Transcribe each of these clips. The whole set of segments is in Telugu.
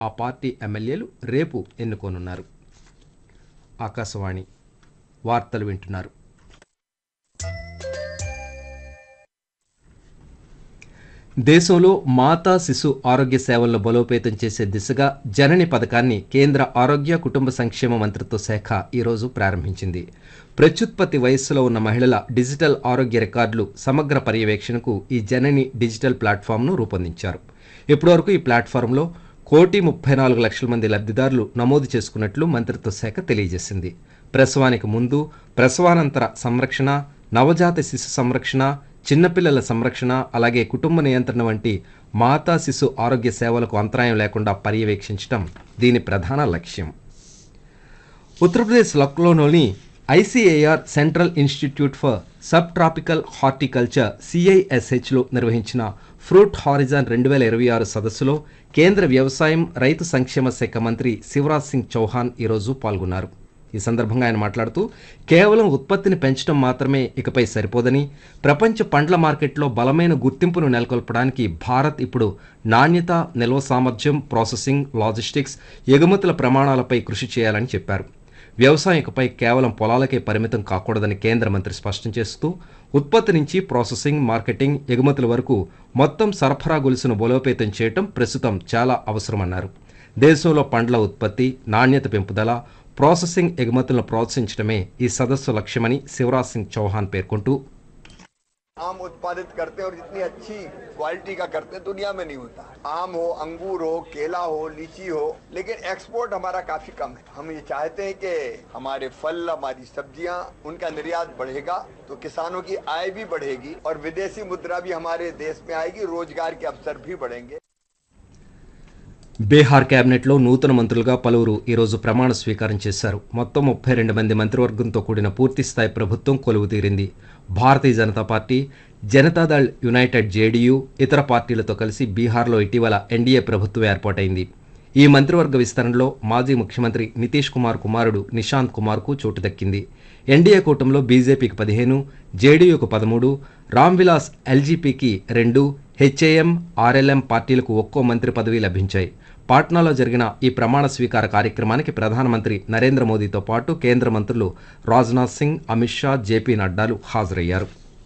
ఆ పార్టీ ఎమ్మెల్యేలు రేపు ఎన్నుకోనున్నారు ఆకాశవాణి వార్తలు వింటున్నారు దేశంలో మాతా శిశు ఆరోగ్య సేవలను బలోపేతం చేసే దిశగా జనని పథకాన్ని కేంద్ర ఆరోగ్య కుటుంబ సంక్షేమ మంత్రిత్వ శాఖ ఈరోజు ప్రారంభించింది ప్రత్యుత్పత్తి వయస్సులో ఉన్న మహిళల డిజిటల్ ఆరోగ్య రికార్డులు సమగ్ర పర్యవేక్షణకు ఈ జనని డిజిటల్ ప్లాట్ఫామ్ను రూపొందించారు ఇప్పటివరకు ఈ ప్లాట్ఫామ్లో కోటి ముప్పై నాలుగు లక్షల మంది లబ్ధిదారులు నమోదు చేసుకున్నట్లు మంత్రిత్వ శాఖ తెలియజేసింది ప్రసవానికి ముందు ప్రసవానంతర సంరక్షణ నవజాత శిశు సంరక్షణ చిన్నపిల్లల సంరక్షణ అలాగే కుటుంబ నియంత్రణ వంటి మాతా శిశు ఆరోగ్య సేవలకు అంతరాయం లేకుండా పర్యవేక్షించడం దీని ప్రధాన లక్ష్యం ఉత్తరప్రదేశ్ లక్నోలోని ICAR central institute for subtropical horticulture సిఐఎస్హెచ్లో నిర్వహించిన ఫ్రూట్ హారిజాన్ రెండు వేల ఇరవై ఆరు సదస్సులో కేంద్ర వ్యవసాయం రైతు సంక్షేమ శాఖ మంత్రి శివరాజ్ సింగ్ చౌహాన్ ఈరోజు పాల్గొన్నారు ఈ సందర్భంగా ఆయన మాట్లాడుతూ కేవలం ఉత్పత్తిని పెంచడం మాత్రమే ఇకపై సరిపోదని ప్రపంచ పండ్ల మార్కెట్లో బలమైన గుర్తింపును నెలకొల్పడానికి భారత్ ఇప్పుడు నాణ్యత నిల్వ సామర్థ్యం ప్రాసెసింగ్ లాజిస్టిక్స్ ఎగుమతుల ప్రమాణాలపై కృషి చేయాలని చెప్పారు వ్యవసాయం ఇకపై కేవలం పొలాలకే పరిమితం కాకూడదని కేంద్ర మంత్రి స్పష్టం చేస్తూ ఉత్పత్తి నుంచి ప్రాసెసింగ్ మార్కెటింగ్ ఎగుమతుల వరకు మొత్తం సరఫరా గొలుసును బలోపేతం చేయటం ప్రస్తుతం చాలా అవసరమన్నారు దేశంలో పండ్ల ఉత్పత్తి నాణ్యత పెంపుదల ప్రాసెసింగ్ ఎగుమతులను ప్రోత్సహించడమే ఈ సదస్సు లక్ష్యమని శివరాజ్ సింగ్ చౌహాన్ పేర్కొంటూ आम उत्पादित करते हैं और जितनी अच्छी क्वालिटी का करते हैं दुनिया में नहीं होता आम हो अंगूर हो केला हो लीची हो लेकिन एक्सपोर्ट हमारा काफी कम है हम ये चाहते हैं कि हमारे फल हमारी सब्जियां उनका निर्यात बढ़ेगा तो किसानों की आय भी बढ़ेगी और विदेशी मुद्रा भी हमारे देश में आएगी रोजगार के अवसर भी बढ़ेंगे బీహార్ కేబినెట్లో నూతన మంత్రులుగా పలువురు ఈరోజు ప్రమాణ స్వీకారం చేశారు మొత్తం ముప్పై రెండు మంది మంత్రివర్గంతో కూడిన పూర్తిస్థాయి ప్రభుత్వం కొలువు తీరింది Bharatiya Janata party Janata Dal united JDU ఇతర పార్టీలతో కలిసి బీహార్లో ఇటీవల ఎన్డీఏ ప్రభుత్వం ఏర్పాటైంది ఈ మంత్రివర్గ విస్తరణలో మాజీ ముఖ్యమంత్రి నితీష్ కుమార్ కుమారుడు నిశాంత్ కుమార్కు చోటు దక్కింది ఎన్డీఏ కూటమిలో బీజేపీకి పదిహేను జేడీయూకు పదమూడు రామ్విలాస్ ఎల్జీపీకి రెండు హెచ్ఏఎం ఆర్ఎల్ఎం పార్టీలకు ఒక్కో మంత్రి పదవి లభించాయి పాట్నాలో జరిగిన ఈ ప్రమాణ స్వీకార కార్యక్రమానికి ప్రధానమంత్రి నరేంద్ర మోదీతో పాటు కేంద్ర మంత్రులు రాజ్నాథ్ సింగ్ అమిత్ షా జేపీ నడ్డాలు హాజరయ్యారు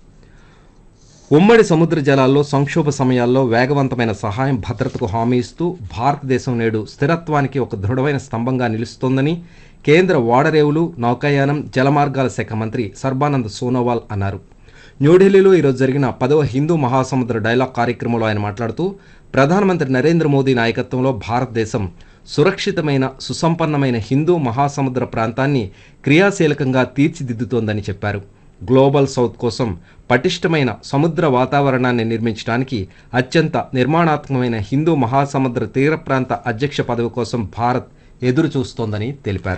ఉమ్మడి సముద్ర జలాల్లో సంక్షోభ సమయాల్లో వేగవంతమైన సహాయం భద్రతకు హామీ ఇస్తూ భారతదేశం నేడు స్థిరత్వానికి ఒక దృఢమైన స్తంభంగా నిలుస్తోందని కేంద్ర ఓడరేవులు నౌకాయానం జలమార్గాల శాఖ మంత్రి సర్బానంద్ సోనోవాల్ అన్నారు న్యూఢిల్లీలో ఈరోజు జరిగిన పదవ హిందూ మహాసముద్ర డైలాగ్ కార్యక్రమంలో ఆయన మాట్లాడుతూ ప్రధానమంత్రి నరేంద్ర మోదీ నాయకత్వంలో భారతదేశం సురక్షితమైన సుసంపన్నమైన హిందూ మహాసముద్ర ప్రాంతాన్ని క్రియాశీలకంగా తీర్చిదిద్దుతోందని చెప్పారు గ్లోబల్ సౌత్ కోసం పటిష్టమైన సముద్ర వాతావరణాన్ని నిర్మించడానికి అత్యంత నిర్మాణాత్మకమైన హిందూ మహాసముద్ర తీర ప్రాంత అధ్యక్ష పదవి కోసం భారత్ ఎదురు చూస్తోందని తెలిపారు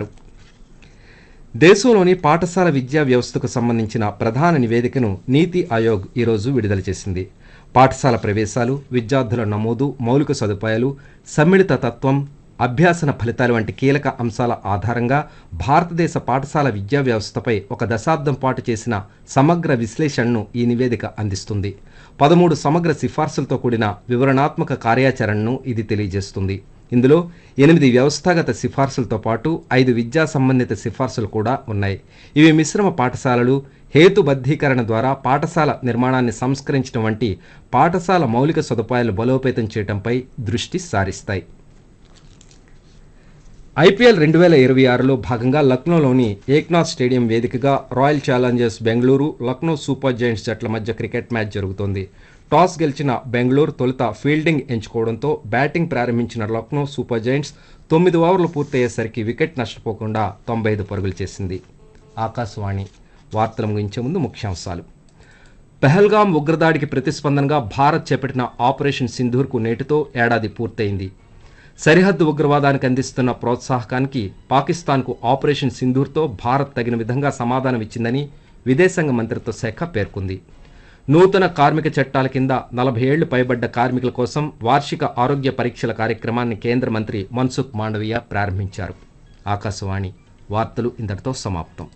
దేశంలోని పాఠశాల విద్యా వ్యవస్థకు సంబంధించిన ప్రధాన నివేదికను నీతి ఆయోగ్ ఈరోజు విడుదల చేసింది పాఠశాల ప్రవేశాలు విద్యార్థుల నమోదు మౌలిక సదుపాయాలు సమ్మిళిత తత్వం అభ్యాసన ఫలితాలు వంటి కీలక అంశాల ఆధారంగా భారతదేశ పాఠశాల విద్యా వ్యవస్థపై ఒక దశాబ్దం పాటు చేసిన సమగ్ర విశ్లేషణను ఈ నివేదిక అందిస్తుంది పదమూడు సమగ్ర సిఫార్సులతో కూడిన వివరణాత్మక కార్యాచరణను ఇది తెలియజేస్తుంది ఇందులో ఎనిమిది వ్యవస్థాగత సిఫార్సులతో పాటు ఐదు విద్యా సంబంధిత సిఫార్సులు కూడా ఉన్నాయి ఇవి మిశ్రమ పాఠశాలలు హేతుబద్ధీకరణ ద్వారా పాఠశాల నిర్మాణాన్ని సంస్కరించడం వంటి పాఠశాల మౌలిక సదుపాయాలు బలోపేతం చేయడంపై దృష్టి సారిస్తాయి ఐపీఎల్ రెండు వేల ఇరవై ఆరులో భాగంగా లక్నోలోని ఏక్నాథ్ స్టేడియం వేదికగా royal challengers Bengaluru Lucknow super giants జట్ల మధ్య క్రికెట్ మ్యాచ్ జరుగుతోంది టాస్ గెలిచిన బెంగళూరు తొలుత ఫీల్డింగ్ ఎంచుకోవడంతో బ్యాటింగ్ ప్రారంభించిన లక్నో సూపర్ జైంట్స్ తొమ్మిది ఓవర్లు పూర్తయ్యేసరికి వికెట్ నష్టపోకుండా తొంభై ఐదు పరుగులు చేసింది ఆకాశవాణి వార్తలు ముగించే ముందు ముఖ్యాంశాలు పెహల్గాం ఉగ్రదాడికి ప్రతిస్పందనగా భారత్ చేపట్టిన ఆపరేషన్ సింధూర్కు నేటితో ఏడాది పూర్తయింది సరిహద్దు ఉగ్రవాదానికి అందిస్తున్న ప్రోత్సాహకానికి పాకిస్తాన్కు ఆపరేషన్ సింధూర్తో భారత్ తగిన విధంగా సమాధానం ఇచ్చిందని విదేశాంగ మంత్రిత్వ శాఖ పేర్కొంది నూతన కార్మిక చట్టాల కింద నలభై ఏళ్లు పైబడ్డ కార్మికుల కోసం వార్షిక ఆరోగ్య పరీక్షల కార్యక్రమాన్ని కేంద్ర మంత్రి మన్సుఖ్ మాండవీయ ప్రారంభించారు ఆకాశవాణి వార్తలు ఇంతటితో సమాప్తం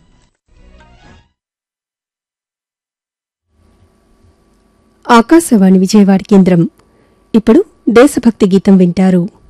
ఆకాశవాణి విజయవాడ కేంద్రం ఇప్పుడు దేశభక్తి గీతం వింటారు